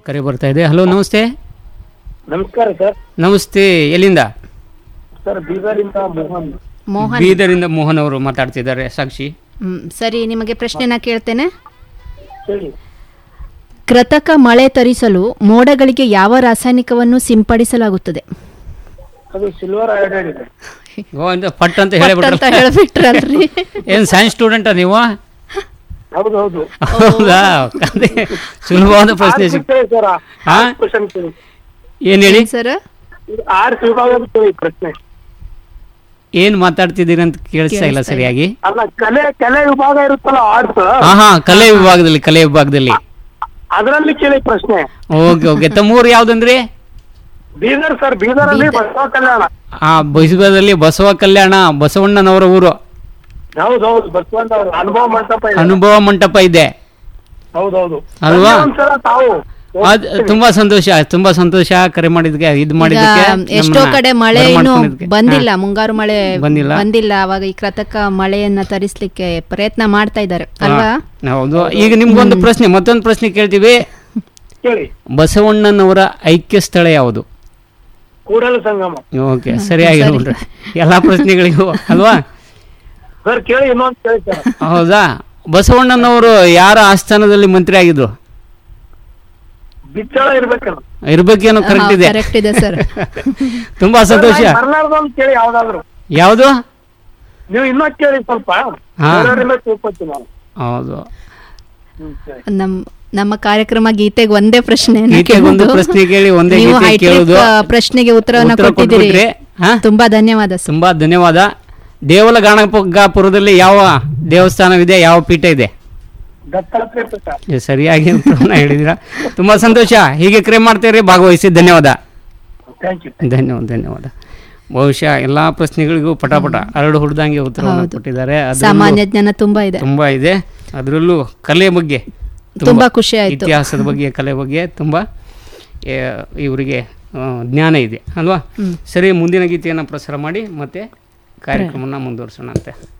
ಕರೆ ಬರ್ತಾ ಇದೆ ಹಲೋ ನಮಸ್ತೆ ನಮಸ್ಕಾರ ಸರ್ ನಮಸ್ತೆ ಎಲ್ಲಿಂದ ಸರ್ ಬೀದರಿಂದ ಮೋಹನ್ ಮೋಹನ್ ಬೀದರಿಂದ ಮೋಹನ್ ಅವರು ಮಾತಾಡ್ತಿದ್ದಾರೆ ಸಾಕ್ಷಿ ಹ್ಮ್, ಸರಿ ನಿಮಗೆ ಪ್ರಶ್ನೆನ ಕೇಳ್ತೇನೆ ಹೇಳಿ ಕೃತಕ ಮಳೆ ತರಿಸಲು ಮೋಡಗಳಿಗೆ ಯಾವ ರಾಸಾಯನಿಕವನ್ನು ಸಿಂಪಡಿಸಲಾಗುತ್ತದೆ ಅದು ಸಿಲ್ವರ್ ಐಡೈಡ್ ಇದೆ ಓ ಅಂತ ಪಟ್ ಅಂತ ಪಟ್ ಹೇಳಿಬಿಟ್ರ ಅಂತ ಹೇಳ್ಬಿಟ್ರಲ್ರಿ ಏನು ಸೈನ್ಸ್ ಸ್ಟೂಡೆಂಟಾ ನೀವು ಹೌದು ಹೌದು ಹೌದಾ ಅದೇ ಸುಲಭವಾದ ಪ್ರಶ್ನೆ ಸಿಕ್ ಸರ್ ಹಾ? ಕ್ವಶನ್ ಕೇಳಿ ಏನು ಹೇಳಿ ಸರ್ ಇದು ಆರ್ಟ್ಸ್ ವಿಭಾಗದ ಕೇಳಿ ಪ್ರಶ್ನೆ ಏನು ಮಾತಾಡ್ತಿದ್ದೀರಿ ಅಂತ ಕೇಳಿಸ್ತಾ ಇಲ್ಲ ಕೇಳಿಸ್ತಾ ಸರಿಯಾಗಿ ಅಲ್ಲ ಕಲೆ ಕಲೆ ವಿಭಾಗ ಇರುತ್ತಲ್ಲ ಆರ್ಟ್ಸ್ ಹಾ ಹಾ ಕಲೆ ವಿಭಾಗದಲ್ಲಿ ಕಲೆ ವಿಭಾಗದಲ್ಲಿ ಅದರಲ್ಲಿ ಕೇಳಿ ಪ್ರಶ್ನೆ ಓಕೆ ಓಕೆ ತಮ್ಮೂರು ಯಾವ್ದಂದ್ರಿ ಬೀದರ್ ಸರ್ ಬೀದರ್ ಅಲ್ಲಿ ಬಸವ ಕಲ್ಯಾಣ ಆ ಬಸವದಲ್ಲಿ ಬಸವ ಕಲ್ಯಾಣ ಬಸವಣ್ಣನವರ ಊರು ಹೌದು ಹೌದು ಬಸವಂತ ಅವ್ರ ಅನುಭವ ಮಂಟಪ ಇದೆ ಅನುಭವ ಮಂಟಪ ಇದೆ ಹೌದೌದು ಅಲ್ವಾ? ಒಂದ್ಸಲ ತಾವು ಅದ್ ತುಂಬಾ ಸಂತೋಷ ತುಂಬಾ ಸಂತೋಷ ಕರೆ ಮಾಡಿದ್ಕೆ ಇದು ಈಗ ಮಾಡಿದ್ದಕ್ಕೆ ಎಷ್ಟೋ ನಮ್ಮನ್ನ ಕಡೆ ಮಳೆ ಇನ್ನು ಬರಮಾಡ್ಕೊಂಡಿದ್ದಕ್ಕೆ. ಬಂದಿಲ್ಲ ಹಾ. ಮುಂಗಾರು ಮಳೆ ಬಂದಿಲ್ಲ. ಬಂದಿಲ್ಲ ಅವಾಗ ಈ ಕೃತಕ ಮಳೆಯನ್ನ ತರಿಸ್ಲಿಕ್ಕೆ ಪ್ರಯತ್ನ ಮಾಡ್ತಾ ಇದ್ದಾರೆ ಅಲ್ವಾ ಹಾ, ಹೌದು ಈಗ ನಿಮ್ಗೊಂದು ಪ್ರಶ್ನೆ ಮತ್ತೊಂದು ಪ್ರಶ್ನೆ ಕೇಳ್ತೀವಿ ಕೇಳಿ ಬಸವಣ್ಣನವರ ಐಕ್ಯ ಸ್ಥಳ ಯಾವುದು ಕೂಡಲ ಸಂಗಮ ಓಕೆ ಸರಿಯಾಗಿ ಹೇಳ್ಬಿಟ್ರೆ ಎಲ್ಲಾ ಪ್ರಶ್ನೆಗಳಿಗೂ ಅಲ್ವಾ ಸರ್ ಕೇಳಿ ಇನ್ನೊಂದು ಕೇಳಿ ಸರ್ ಹೌದಾ ಬಸವಣ್ಣನವರು ಯಾರ ಆಸ್ಥಾನದಲ್ಲಿ ಮಂತ್ರಿ ಆಗಿದ್ರು ಬಿಚ್ಚಳ ಇರ್ಬೇಕಲ್ಲ ಇರ್ಬೇಕೇನೋ ಕರೆಕ್ಟ್ ಇದೆ ಕರೆಕ್ಟ್ ಇದೆ ಸರ್ ತುಂಬಾ ಸಂತೋಷ ಬರ್ಲಾರ್ದೊಂದು ಕೇಳಿ ಯಾವ್ದಾದ್ರು ಯಾವುದು ನೀವು ಇನ್ನೊಂದು ಕೇಳಿ ಸ್ವಲ್ಪ ಹಾ. ಬೇರೆಯವ್ರಿಂದ ತಿಳ್ಕೊತೀನಿ ನಾನು ಹೌದು ಹ್ಮ್, ಸರಿ. ನಮ್ ನಮ್ಮ ಕಾರ್ಯಕ್ರಮ ಗೀತೆಗೆ ಒಂದೇ ಪ್ರಶ್ನೆ ಗೀತೆಗೆ ಒಂದು ಪ್ರಶ್ನೆ ಕೇಳಿ ಒಂದೇ ನೀವು ಗೀತೆ ಹೈಟೆಕ್ ಕೇಳೋದು. ಪ್ರಶ್ನೆಗೆ ಉತ್ತರವನ್ನ ಉತ್ತರ ಕೊಟ್ಟಿದ್ದೀರಿ ಕೊಟ್ಬಿಟ್ರೆ, ಹಾ? ತುಂಬಾ ಧನ್ಯವಾದ ಸರ್ ತುಂಬಾ ಧನ್ಯವಾದ ದೇವಲಗಾಣಪುರದಲ್ಲಿ ಯಾವ ದೇವಸ್ಥಾನವಿದೆ ಯಾವ ಪೀಠ ಇದೆ ದತ್ತಾತ್ರೇಯ ಪೀಠ ಇದು ಸರಿಯಾಗಿ ಉತ್ತರವನ್ನ ಹೇಳಿದಿರಾ ತುಂಬಾ ಸಂತೋಷ ಹೀಗೆ ಕ್ರೇ ಮಾಡ್ತೀರಿ ಭಾಗವಹಿಸಿ ಧನ್ಯವಾದ ಥ್ಯಾಂಕ್ ಯು ಧನ್ಯವಾದ ಧನ್ಯವಾದ ಬಹುಶಃ ಎಲ್ಲಾ ಪ್ರಶ್ನೆಗಳಿಗೂ ಪಟಾಪಟ ಹರಡು ಹುಡ್ದಂಗೆ ಉತ್ತರವನ್ನು ಹೌದು. ಕೊಟ್ಟಿದ್ದಾರೆ ಅದ್ರಲ್ಲೂ ಸಾಮಾನ್ಯ ಜ್ಞಾನ ತುಂಬಾ ಇದೆ ತುಂಬಾ ಇದೆ ಅದರಲ್ಲೂ ಕಲೆ ಬಗ್ಗೆ ತುಂಬಾ ಖುಷಿ ಆಯ್ತು. ಇತಿಹಾಸದ ಬಗ್ಗೆ ಕಲೆ ಬಗ್ಗೆ ತುಂಬಾ ಏ, ಇವರಿಗೆ ಆ, ಜ್ಞಾನ ಇದೆ ಅಲ್ವಾ ಹ್ಮ್. ಸರಿ ಮುಂದಿನ ಗೀತೆಯನ್ನು ಪ್ರಸಾರ ಮಾಡಿ ಮತ್ತೆ ಕಾರ್ಯಕ್ರಮನ ಮುಂದುವರಿಸೋಣ ಅಂತೆ